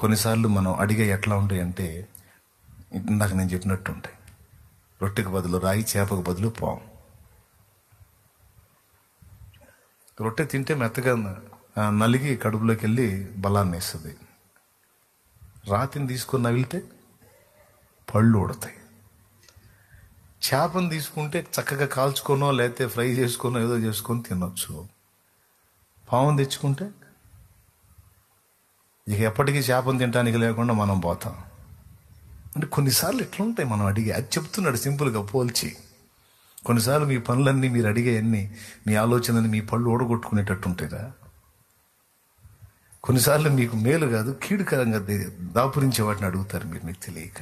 కొన్నిసార్లు మనం అడిగే ఎట్లా ఉంటాయంటే ఇందాక నేను చెప్పినట్టు ఉంటాయి రొట్టెకి బదులు రాయి చేపకు బదులు పాము రొట్టె తింటే మెత్తగా ఆ, నలిగి కడుపులోకి వెళ్ళి బలాన్ని ఇస్తుంది రాతిని తీసుకొని నవిలితే పళ్ళు ఉడతాయి చేపను తీసుకుంటే చక్కగా కాల్చుకోనో లేకపోతే ఫ్రై చేసుకొనో ఏదో చేసుకొని తినొచ్చు పావును తెచ్చుకుంటే ఇక ఎప్పటికీ చేపను తినడానికి లేకుండా మనం పోతాం అంటే కొన్నిసార్లు ఎట్లా ఉంటాయి మనం అడిగే అది చెప్తున్నాడు సింపుల్గా పోల్చి కొన్నిసార్లు మీ పనులన్నీ మీరు అడిగే అన్ని మీ ఆలోచనని మీ పళ్ళు ఓడగొట్టుకునేటట్టు ఉంటాయిరా కొన్నిసార్లు మీకు మేలు కాదు కీడుకరంగా దే- దాపురించే వాటిని అడుగుతారు మీరు మీకు తెలియక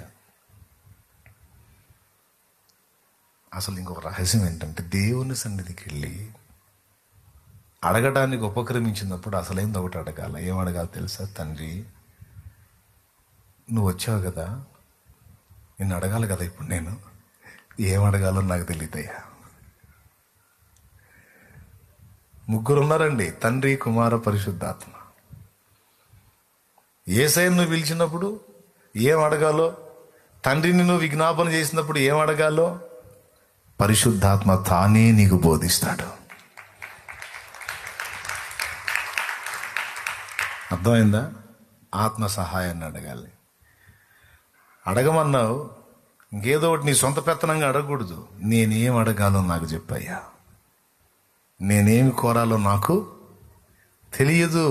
అసలు ఇంకొక రహస్యం ఏంటంటే దేవుని సన్నిధికి వెళ్ళి అడగడానికి ఉపక్రమించినప్పుడు అసలేంది ఒకటి అడగాల ఏం అడగాలి తెలుసా తండ్రి నువ్వు వచ్చావు కదా నిన్ను అడగాలి కదా ఇప్పుడు నేను ఏం అడగాలో నాకు తెలియదయ్యా ముగ్గురు ఉన్నారండి తండ్రి కుమార పరిశుద్ధాత్మ ఏసైను నువ్వు పిలిచినప్పుడు ఏం అడగాలో తండ్రిని నువ్వు విజ్ఞాపన చేసినప్పుడు ఏం అడగాలో పరిశుద్ధాత్మ తానే నీకు బోధిస్తాడు అర్థమైందా ఆత్మ సహాయాన్ని అడగాలి అడగమన్నావు ఇంకేదో ఒకటి నీ సొంత పెత్తనంగా అడగకూడదు నేనేం అడగాలో నాకు చెప్పయ్యా నేనేమి కోరాలో నాకు తెలియదు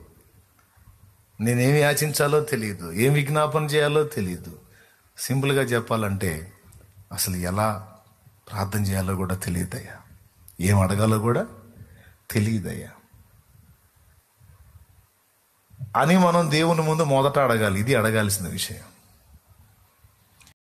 నేనేమి యాచించాలో తెలియదు ఏం విజ్ఞాపన చేయాలో తెలియదు సింపుల్గా చెప్పాలంటే అసలు ఎలా ప్రార్థన చేయాలో కూడా తెలియదయ్యా ఏం అడగాలో కూడా తెలియదయ్యా అని మనం దేవుని ముందు మొదట అడగాలి ఇది అడగాల్సిన విషయం